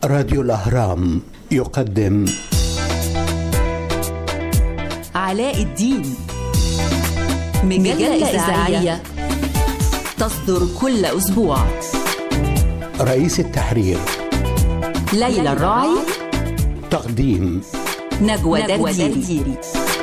راديو الأهرام يقدم علاء الدين مجلة إذاعية تصدر كل أسبوع رئيس التحرير ليلى الراعي تقديم نجوى درديري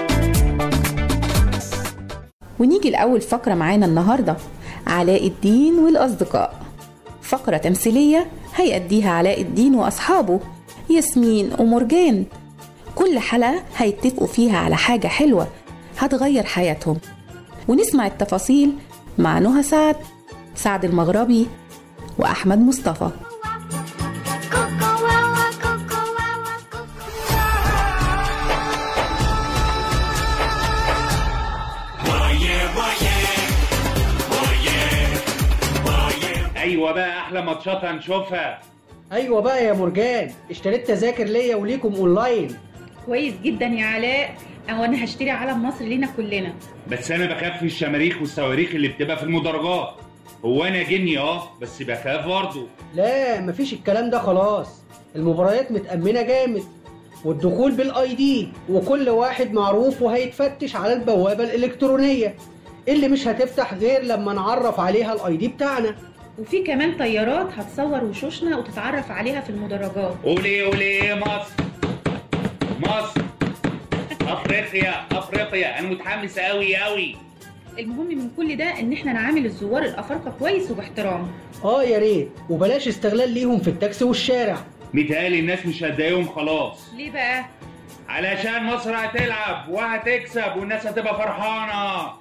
ونيجي لأول فقرة معانا النهاردة علاء الدين والأصدقاء فقرة تمثيلية هيأديها علاء الدين وأصحابه ياسمين ومرجان كل حلقة هيتفقوا فيها على حاجة حلوة هتغير حياتهم ونسمع التفاصيل مع نهى سعد سعد المغربي وأحمد مصطفى ايوه بقى احلى ماتشات هنشوفها ايوه بقى يا مرجان اشتريت تذاكر ليا وليكم اونلاين كويس جدا يا علاء او انا هشتري علم مصر لينا كلنا بس انا بخاف من الشماريخ والصواريخ اللي بتبقى في المدرجات هو انا جني اه بس بخاف برضه لا مفيش الكلام ده خلاص المباريات متأمنة جامد والدخول بالاي دي وكل واحد معروف وهيتفتش على البوابة الإلكترونية اللي مش هتفتح غير لما نعرف عليها الاي دي بتاعنا وفي كمان طيارات هتصور وشوشنا وتتعرف عليها في المدرجات قولي قولي مصر مصر افريقيا افريقيا انا متحمس قوي قوي المهم من كل ده ان احنا نعامل الزوار الافارقه كويس وباحترام اه يا ريت وبلاش استغلال ليهم في التاكسي والشارع متهيألي الناس مش هتضايقهم خلاص ليه بقى علشان مصر هتلعب وهتكسب والناس هتبقى فرحانه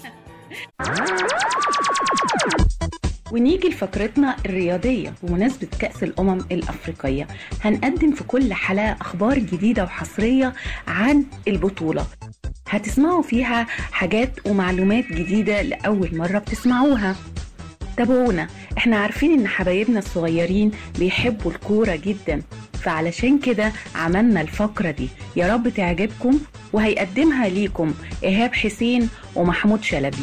ونيجي لفقرتنا الرياضية بمناسبة كأس الأمم الأفريقية هنقدم في كل حلقة أخبار جديدة وحصرية عن البطولة هتسمعوا فيها حاجات ومعلومات جديدة لأول مرة بتسمعوها تابعونا احنا عارفين ان حبايبنا الصغيرين بيحبوا الكورة جدا فعلشان كده عملنا الفقرة دي يا رب تعجبكم وهيقدمها ليكم إيهاب حسين ومحمود شلبي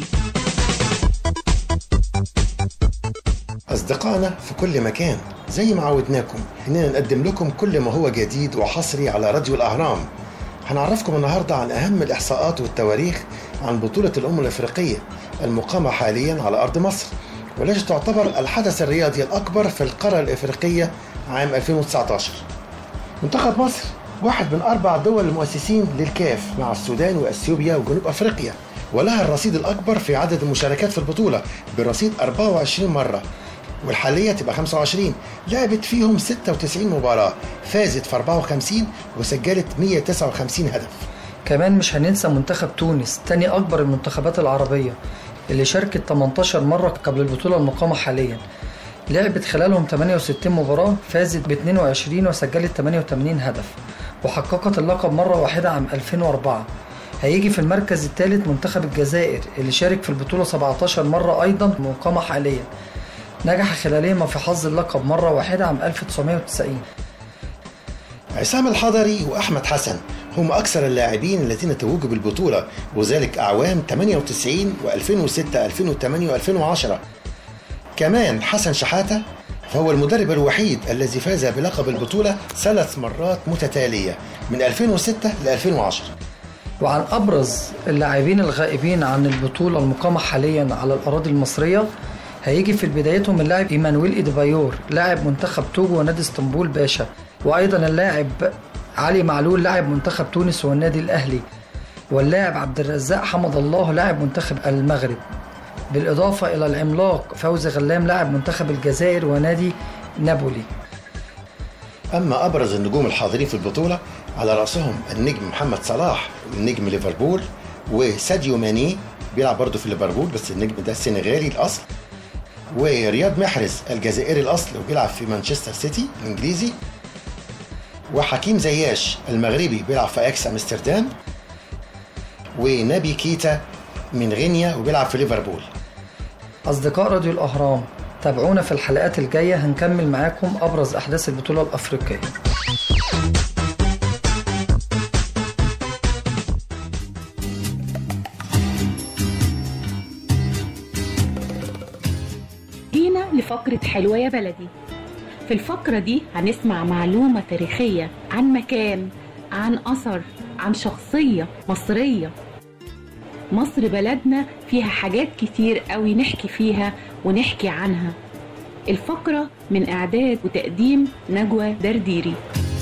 أصدقائنا في كل مكان زي ما عودناكم إننا نقدم لكم كل ما هو جديد وحصري على راديو الأهرام هنعرفكم النهاردة عن أهم الإحصاءات والتواريخ عن بطولة الأمم الأفريقية المقامة حاليا على أرض مصر والتي تعتبر الحدث الرياضي الأكبر في القارة الإفريقية عام 2019 منتخب مصر واحد من أربع دول المؤسسين للكاف مع السودان وأثيوبيا وجنوب أفريقيا ولها الرصيد الأكبر في عدد المشاركات في البطولة برصيد 24 مرة والحالية تبقى 25 لعبت فيهم 96 مباراة فازت في 54 وسجلت 159 هدف كمان مش هننسى منتخب تونس تاني أكبر المنتخبات العربية اللي شاركت 18 مرة قبل البطولة المقامة حاليا لعبت خلالهم 68 مباراة فازت ب 22 وسجلت 88 هدف وحققت اللقب مرة واحدة عام 2004 هيجي في المركز الثالث منتخب الجزائر اللي شارك في البطولة 17 مرة أيضا مقامة حاليا نجح خلالهما في حظ اللقب مرة واحدة عام 1990 عصام الحضري وأحمد حسن هم أكثر اللاعبين الذين توجوا بالبطولة وذلك أعوام 98 و2006 2008 و2010 كمان حسن شحاتة فهو المدرب الوحيد الذي فاز بلقب البطولة ثلاث مرات متتالية من 2006 ل 2010 وعن أبرز اللاعبين الغائبين عن البطولة المقامة حاليا على الأراضي المصرية هيجي في بدايتهم اللاعب ايمانويل ايدبايور لاعب منتخب توجو ونادي اسطنبول باشا وايضا اللاعب علي معلول لاعب منتخب تونس والنادي الاهلي واللاعب عبد الرزاق حمد الله لاعب منتخب المغرب بالاضافه الى العملاق فوزي غلام لاعب منتخب الجزائر ونادي نابولي أما أبرز النجوم الحاضرين في البطولة على رأسهم النجم محمد صلاح نجم ليفربول وساديو ماني بيلعب برضه في ليفربول بس النجم ده السنغالي الأصل ورياض محرز الجزائري الأصل وبيلعب في مانشستر سيتي الإنجليزي وحكيم زياش المغربي بيلعب في اكس امستردام ونبي كيتا من غينيا وبيلعب في ليفربول أصدقاء راديو الأهرام تابعونا في الحلقات الجاية هنكمل معاكم أبرز أحداث البطولة الأفريقية جينا لفقرة حلوة يا بلدي في الفقرة دي هنسمع معلومة تاريخية عن مكان عن أثر عن شخصية مصرية مصر بلدنا فيها حاجات كتير قوي نحكي فيها ونحكي عنها الفقرة من إعداد وتقديم نجوى درديري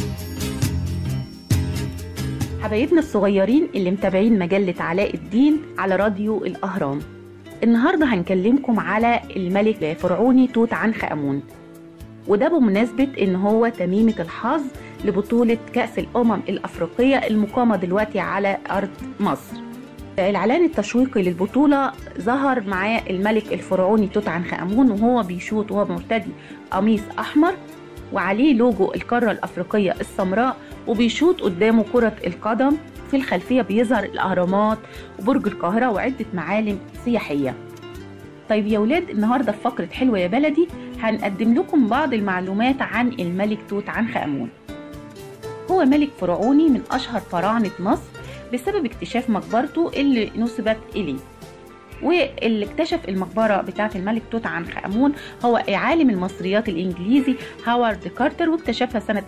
حبايبنا الصغيرين اللي متابعين مجلة علاء الدين على راديو الأهرام النهاردة هنكلمكم على الملك الفرعوني توت عنخ آمون وده بمناسبة إن هو تميمة الحظ لبطولة كأس الأمم الأفريقية المقامة دلوقتي على أرض مصر الإعلان التشويقي للبطولة ظهر معاه الملك الفرعوني توت عنخ آمون وهو بيشوط وهو مرتدي قميص أحمر وعليه لوجو القارة الأفريقية السمراء وبيشوط قدامه كرة القدم في الخلفية بيظهر الأهرامات وبرج القاهرة وعدة معالم سياحية طيب يا ولاد النهاردة في فقرة حلوة يا بلدي هنقدم لكم بعض المعلومات عن الملك توت عنخ آمون هو ملك فرعوني من أشهر فراعنة مصر بسبب اكتشاف مقبرته اللي نسبت إليه واللي اكتشف المقبرة بتاعة الملك توت عنخ آمون هو عالم المصريات الإنجليزي هاوارد كارتر واكتشفها سنة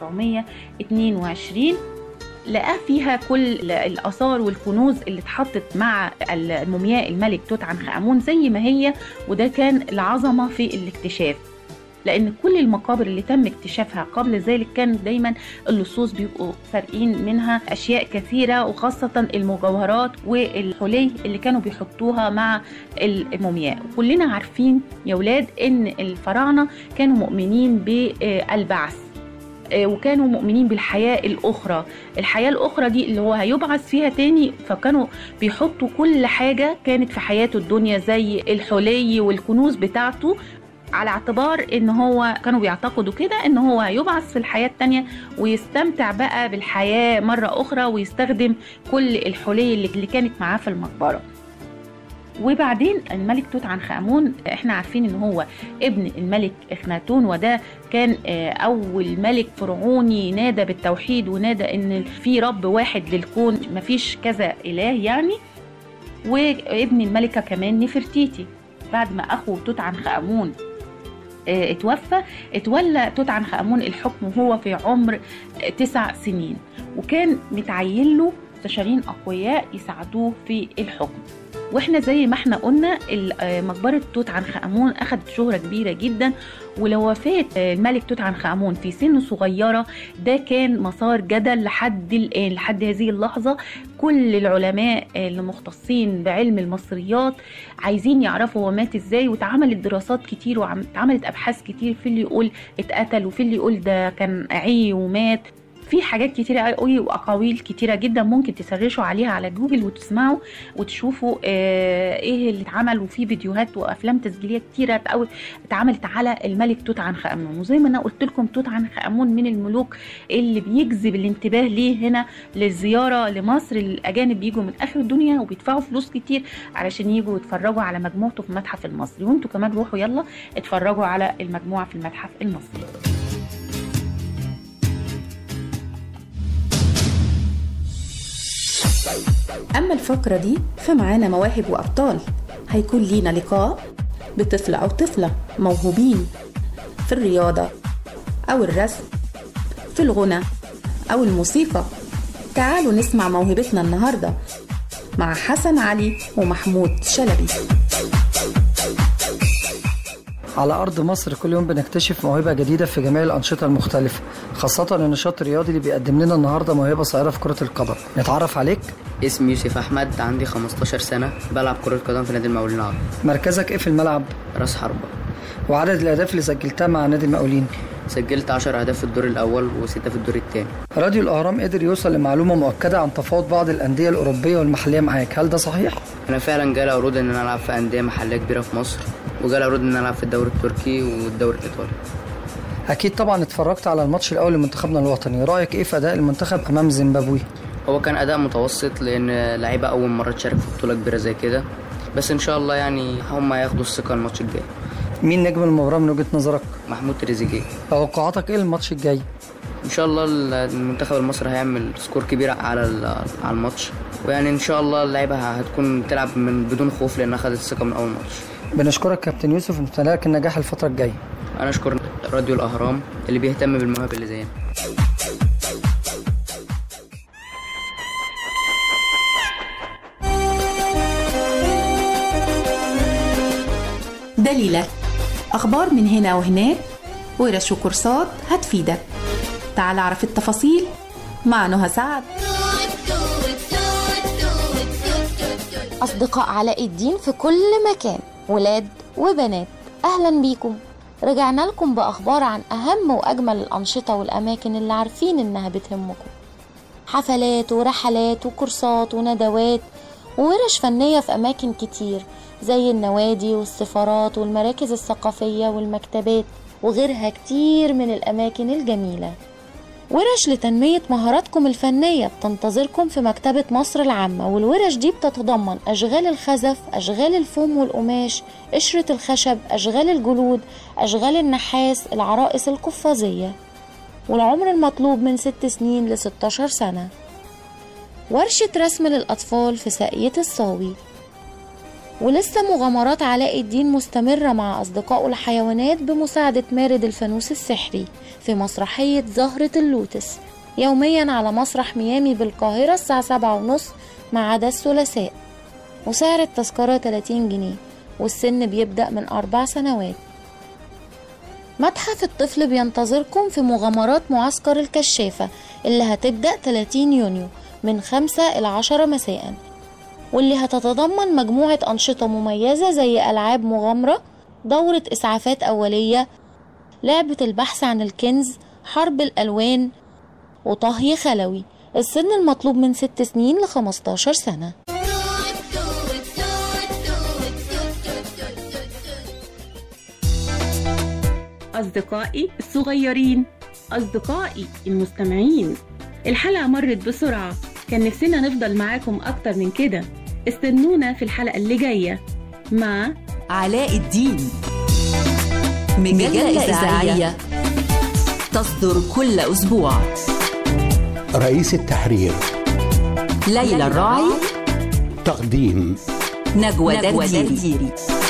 1922 لقاه فيها كل الآثار والكنوز اللي اتحطت مع المومياء الملك توت عنخ آمون زي ما هي وده كان العظمة في الاكتشاف لان كل المقابر اللي تم اكتشافها قبل ذلك كان دايما اللصوص بيبقوا سارقين منها اشياء كثيره وخاصه المجوهرات والحلي اللي كانوا بيحطوها مع المومياء كلنا عارفين يا ولاد ان الفراعنه كانوا مؤمنين بالبعث وكانوا مؤمنين بالحياة الأخرى الحياة الأخرى دي اللي هو هيبعث فيها تاني فكانوا بيحطوا كل حاجة كانت في حياته الدنيا زي الحلي والكنوز بتاعته على اعتبار ان هو كانوا بيعتقدوا كده ان هو هيبعث في الحياة التانية ويستمتع بقى بالحياة مرة اخرى ويستخدم كل الحلي اللي كانت معاه في المقبرة وبعدين الملك توت عنخ امون احنا عارفين ان هو ابن الملك اخناتون وده كان اول ملك فرعوني نادى بالتوحيد ونادى ان في رب واحد للكون مفيش كذا اله يعني وابن الملكه كمان نفرتيتي بعد ما اخوه توت عنخ امون اتوفى اتولى توت عنخ امون الحكم وهو في عمر تسع سنين وكان متعين له مستشارين اقوياء يساعدوه في الحكم واحنا زي ما احنا قلنا مقبرة توت عنخ آمون أخذت شهرة كبيرة جدا ولو وفاة الملك توت عنخ آمون في سن صغيرة ده كان مسار جدل لحد الآن لحد هذه اللحظة كل العلماء المختصين بعلم المصريات عايزين يعرفوا هو مات ازاي واتعملت دراسات كتير واتعملت أبحاث كتير في اللي يقول اتقتل وفي اللي يقول ده كان عي ومات في حاجات كتيرة قوي واقاويل كتيرة جدا ممكن تسرشوا عليها على جوجل وتسمعوا وتشوفوا آه ايه اللي اتعمل وفي فيديوهات وافلام تسجيليه كتيره قوي اتعملت على الملك توت عنخ امون وزي ما انا قلت لكم توت عنخ امون من الملوك اللي بيجذب الانتباه ليه هنا للزياره لمصر الاجانب بيجوا من اخر الدنيا وبيدفعوا فلوس كتير علشان يجوا يتفرجوا على مجموعته في المتحف المصري وانتوا كمان روحوا يلا اتفرجوا على المجموعه في المتحف المصري أما الفقرة دي فمعانا مواهب وأبطال هيكون لينا لقاء بطفل أو طفلة موهوبين في الرياضة أو الرسم في الغنى أو الموسيقى تعالوا نسمع موهبتنا النهاردة مع حسن علي ومحمود شلبي على أرض مصر كل يوم بنكتشف موهبة جديدة في جميع الأنشطة المختلفة خاصة النشاط الرياضي اللي بيقدم لنا النهاردة موهبة صغيرة في كرة القدم نتعرف عليك اسمي يوسف أحمد عندي 15 سنة بلعب كرة قدم في نادي المقاولين العرب مركزك إيه في الملعب؟ راس حربة وعدد الأهداف اللي سجلتها مع نادي المقاولين سجلت 10 أهداف في الدور الأول وستة في الدور الثاني راديو الأهرام قدر يوصل لمعلومة مؤكدة عن تفاوض بعض الأندية الأوروبية والمحلية معاك هل ده صحيح؟ أنا فعلا جالي عروض إن أنا ألعب في أندية محلية كبيرة في مصر وجالي عروض إن أنا ألعب في الدوري التركي والدوري الإيطالي أكيد طبعا اتفرجت على الماتش الأول لمنتخبنا الوطني رأيك إيه في أداء المنتخب أمام زيمبابوي؟ هو كان أداء متوسط لأن لعيبة أول مرة تشارك في بطولة كبيرة زي كده بس إن شاء الله يعني هم هياخدوا الثقة الماتش الجاي مين نجم المباراة من وجهة نظرك؟ محمود تريزيجيه توقعاتك إيه للماتش الجاي؟ ان شاء الله المنتخب المصري هيعمل سكور كبير على على الماتش ويعني ان شاء الله اللعيبه هتكون بتلعب من بدون خوف لانها خدت الثقه من اول ماتش بنشكرك كابتن يوسف ونتمنى لك النجاح الفتره الجايه انا اشكرك راديو الأهرام اللي بيهتم بالمواهب اللي زينا دليلك أخبار من هنا وهناك ورش وكورسات هتفيدك تعال اعرف التفاصيل مع نهى سعد أصدقاء علاء الدين في كل مكان ولاد وبنات أهلا بيكم رجعنا لكم بأخبار عن أهم وأجمل الأنشطة والأماكن اللي عارفين إنها بتهمكم حفلات ورحلات وكورسات وندوات وورش فنية في أماكن كتير زي النوادي والسفارات والمراكز الثقافية والمكتبات وغيرها كتير من الأماكن الجميلة ورش لتنمية مهاراتكم الفنية بتنتظركم في مكتبة مصر العامة والورش دي بتتضمن أشغال الخزف أشغال الفوم والقماش قشرة الخشب أشغال الجلود أشغال النحاس العرائس القفازية والعمر المطلوب من 6 سنين ل 16 سنة ورشة رسم للأطفال في ساقية الصاوي ولسه مغامرات علاء الدين مستمرة مع أصدقائه الحيوانات بمساعدة مارد الفانوس السحري في مسرحية زهرة اللوتس يوميا على مسرح ميامي بالقاهرة الساعة سبعة ونص ما عدا الثلاثاء وسعر التذكرة 30 جنيه والسن بيبدأ من أربع سنوات متحف الطفل بينتظركم في مغامرات معسكر الكشافة اللي هتبدأ 30 يونيو من 5 إلى 10 مساءً واللي هتتضمن مجموعة أنشطة مميزة زي ألعاب مغامرة دورة إسعافات أولية لعبة البحث عن الكنز حرب الألوان وطهي خلوي السن المطلوب من 6 سنين ل 15 سنة أصدقائي الصغيرين أصدقائي المستمعين الحلقة مرت بسرعة كان نفسنا نفضل معاكم أكتر من كده استنونا في الحلقة اللي جاية مع علاء الدين مجلة إذاعية تصدر كل أسبوع رئيس التحرير ليلى الراعي تقديم نجوى درديري